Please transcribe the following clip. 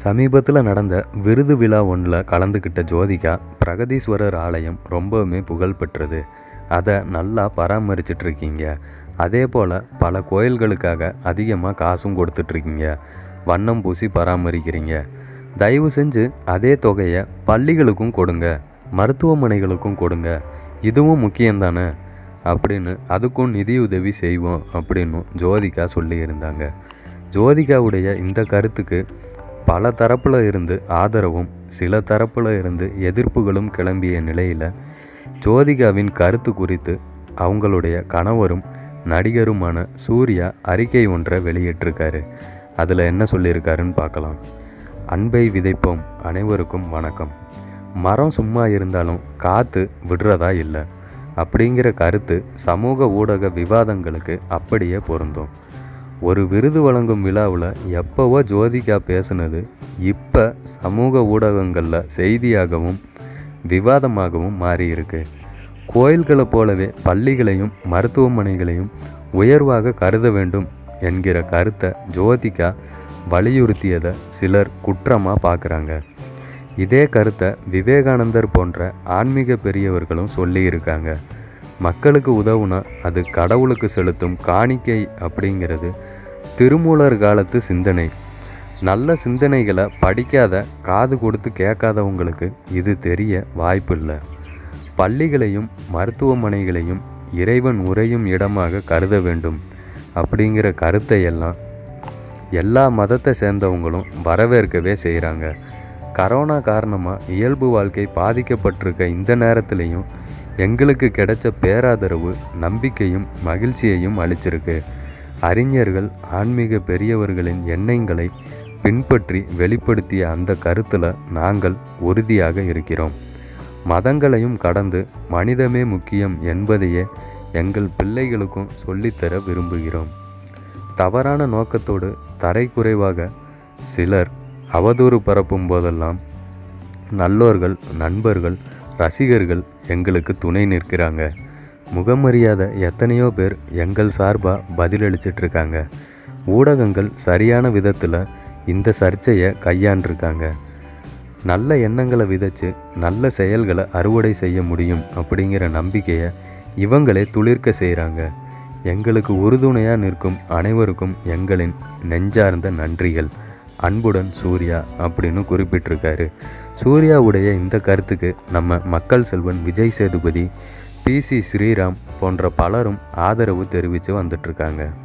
சமீபத்தில் நடந்த விருது விழா ஒன்றில் கலந்துக்கிட்ட ஜோதிகா பிரகதீஸ்வரர் ஆலயம் ரொம்பவுமே புகழ் பெற்றது அதை நல்லா பராமரிச்சிட்டு இருக்கீங்க அதே போல் பல கோயில்களுக்காக அதிகமாக காசும் கொடுத்துட்ருக்கீங்க வண்ணம் பூசி பராமரிக்கிறீங்க தயவு செஞ்சு அதே தொகையை பள்ளிகளுக்கும் கொடுங்க மருத்துவமனைகளுக்கும் கொடுங்க இதுவும் முக்கியம்தானே அப்படின்னு அதுக்கும் நிதியுதவி செய்வோம் அப்படின்னும் ஜோதிகா சொல்லியிருந்தாங்க ஜோதிகாவுடைய இந்த கருத்துக்கு பல தரப்பில் இருந்து ஆதரவும் சில தரப்பில் இருந்து எதிர்ப்புகளும் கிளம்பிய நிலையில் ஜோதிகாவின் கருத்து குறித்து அவங்களுடைய கணவரும் நடிகருமான சூர்யா அறிக்கை ஒன்றை வெளியிட்டிருக்காரு அதில் என்ன சொல்லியிருக்காருன்னு பார்க்கலாம் அன்பை விதைப்போம் அனைவருக்கும் வணக்கம் மரம் சும்மா இருந்தாலும் காற்று விடுறதா இல்லை அப்படிங்கிற கருத்து சமூக ஊடக விவாதங்களுக்கு அப்படியே பொருந்தும் ஒரு விருது வழங்கும் விழாவில் எப்போவோ ஜோதிகா பேசுனது இப்போ சமூக ஊடகங்களில் செய்தியாகவும் விவாதமாகவும் மாறியிருக்கு கோயில்களை போலவே பள்ளிகளையும் மருத்துவமனைகளையும் உயர்வாக கருத வேண்டும் என்கிற கருத்தை ஜோதிகா வலியுறுத்தியதை சிலர் குற்றமாக பார்க்குறாங்க இதே கருத்தை விவேகானந்தர் போன்ற ஆன்மீக பெரியவர்களும் சொல்லியிருக்காங்க மக்களுக்கு உதவுனா அது கடவுளுக்கு செலுத்தும் காணிக்கை அப்படிங்கிறது திருமூலர் காலத்து சிந்தனை நல்ல சிந்தனைகளை படிக்காத காது கொடுத்து கேட்காதவங்களுக்கு இது தெரிய வாய்ப்பில்லை பள்ளிகளையும் மருத்துவமனைகளையும் இறைவன் உறையும் இடமாக கருத வேண்டும் அப்படிங்கிற கருத்தை எல்லாம் எல்லா மதத்தை சேர்ந்தவங்களும் வரவேற்கவே செய்கிறாங்க கரோனா காரணமாக இயல்பு வாழ்க்கை பாதிக்கப்பட்டிருக்க இந்த நேரத்துலையும் எங்களுக்கு கிடைச்ச பேராதரவு நம்பிக்கையும் மகிழ்ச்சியையும் அளிச்சிருக்கு அறிஞர்கள் ஆன்மீக பெரியவர்களின் எண்ணங்களை பின்பற்றி வெளிப்படுத்திய அந்த கருத்தில் நாங்கள் உறுதியாக இருக்கிறோம் மதங்களையும் கடந்து மனிதமே முக்கியம் என்பதையே எங்கள் பிள்ளைகளுக்கும் சொல்லித்தர விரும்புகிறோம் தவறான நோக்கத்தோடு தரைக்குறைவாக சிலர் அவதூறு பரப்பும் போதெல்லாம் நல்லோர்கள் நண்பர்கள் ரசிகர்கள் எங்களுக்கு துணை நிற்கிறாங்க முகமரியாத எத்தனையோ பேர் எங்கள் சார்பாக பதிலளிச்சிட்ருக்காங்க ஊடகங்கள் சரியான விதத்தில் இந்த சர்ச்சையை கையாண்டிருக்காங்க நல்ல எண்ணங்களை விதைச்சு நல்ல செயல்களை அறுவடை செய்ய முடியும் அப்படிங்கிற நம்பிக்கையை இவங்களே துளிர்க்க செய்கிறாங்க எங்களுக்கு உறுதுணையாக நிற்கும் அனைவருக்கும் எங்களின் நெஞ்சார்ந்த நன்றிகள் அன்புடன் சூர்யா அப்படின்னு குறிப்பிட்டிருக்காரு சூர்யாவுடைய இந்த கருத்துக்கு நம்ம மக்கள் செல்வன் விஜய் சேதுபதி பிசி ஸ்ரீராம் போன்ற பலரும் ஆதரவு தெரிவித்து வந்துட்டுருக்காங்க